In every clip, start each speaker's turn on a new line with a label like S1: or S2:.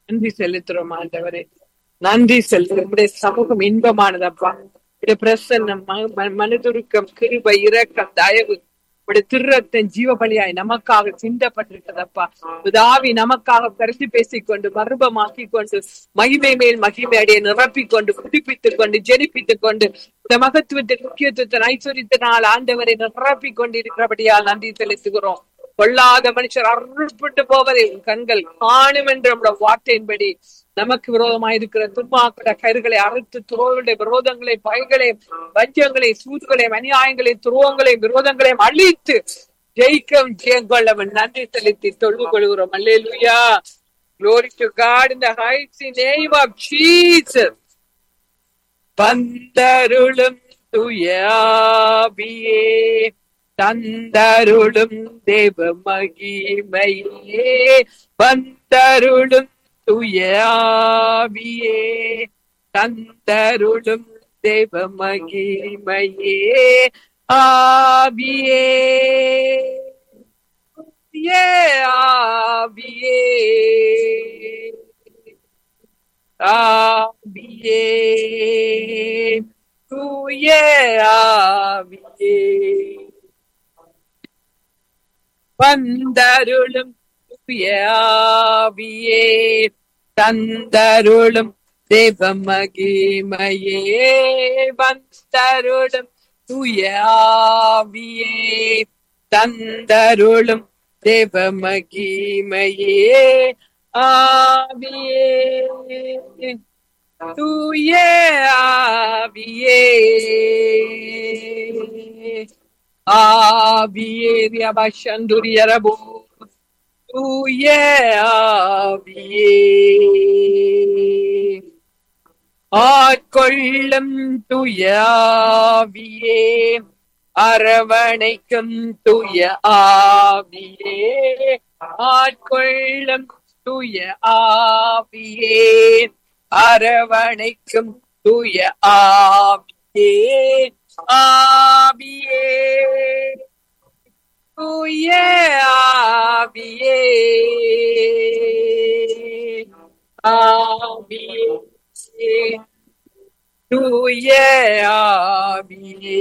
S1: நன்றி செலுத்துறோம் ஆண்டவரே நன்றி செலுத்துறோம் உடைய சமூகம் இன்பமானதப்பா உடைய பிரசன்னம் ம- ம- மனதுருக்கம் கிருபை இரக்கம் தயவு உடைய திருரத்தன் ஜீவ பலியாய் நமக்காக சிந்தப்பட்டிருக்கிறதப்பா உதாவி நமக்காக கருத்து பேசிக்கொண்டு மர்பமாக்கிக் கொண்டு மகிமை மேல் மகிமை அடைய நிரப்பிக் கொண்டு புதுப்பித்துக் கொண்டு ஜெனிப்பித்துக் கொண்டு இந்த மகத்துவத்தின் முக்கியத்துவத்தின் ஐஸ்வர்யத்தினால் ஆண்டவரை நிரப்பிக் கொண்டிருக்கிறபடியால் நன்றி செலுத்துகிறோம் கொள்ளாத மனுஷர் அருள்பட்டு போவதை உன் கண்கள் காணும் என்ற நம்முடைய வார்த்தையின்படி நமக்கு விரோதமாயிருக்கிற துன்மாக்கிற கயிறுகளை அறுத்து துரோகங்களுடைய விரோதங்களை பகைகளை வஞ்சங்களை சூதுகளை அநியாயங்களை துருவங்களை விரோதங்களை அழித்து ஜெயிக்கவும் ஜெயங்கொள்ளவன் நன்றி செலுத்தி தொழுது கொள்கிறோம் அல்லேலூயா Glory to God in the heights in the name of Jesus. பந்தருளும் துயாபியே தந்தருளும் தேவ மகிமையே பந்தருளும் துயாபியே தந்தருளும் தேவ மகிமையே ஆபியே ஏ ஆபியே ஆவியே தூய ஆவியே வந்தருளும் தூய ஆவியே தந்தருளும் தேவ மகிமையே வந்தருளும் தூய ஆவியே தந்தருளும் தேவ மகிமையே ஆவியே தூய ஆவியே ஆவியே ரியபஷந்துரியரபோ தூய ஆவியே ஆட்கொள்ளும் துயாவியே அரவணைக்கும் துய ஆவியே ஆட்கொள்ளும் துய ஆவியே அரவணைக்கும் துய ஆவியே ஆவியே தூய ஆவியே ஆவியே தூய ஆவியே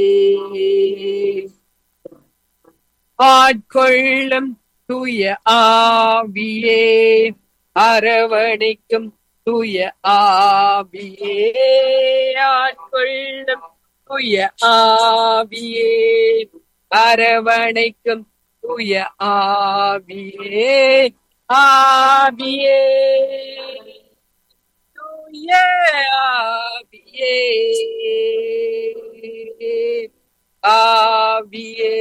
S1: ஆட்கொள்ளும் தூய ஆவியே அரவணைக்கும் தூய ஆவியே ஆட்கொள்ளும் தூய ஆவியே அரவணைக்கும் தூய ஆவியே ஆவியே தூய ஆவியே ஆவியே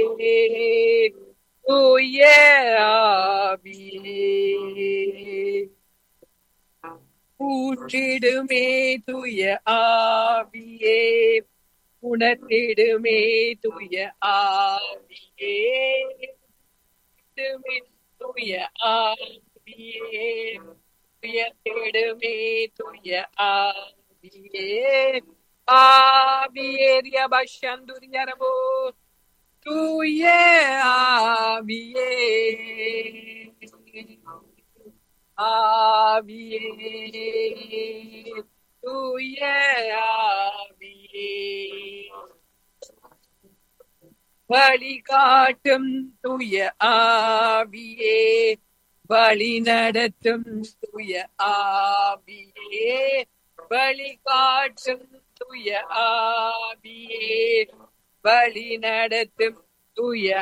S1: தூய ஆவியே ஊற்றிடுமே தூய ஆவியே உணர்த்திடுமே தூய ஆவியே உணர்த்திடுமே தூய ஆவியே உயர்த்திடுமே தூய ஆவியே ஆவியேரிய பஷந்துரியரபோ தூய ஆவியே ஆவியே தூய ஆவியே வழி காட்டும் தூய ஆவியே வழி நடத்தும் தூய ஆவியே வழி காட்டும் தூய ஆவியே வழி நடத்தும் தூய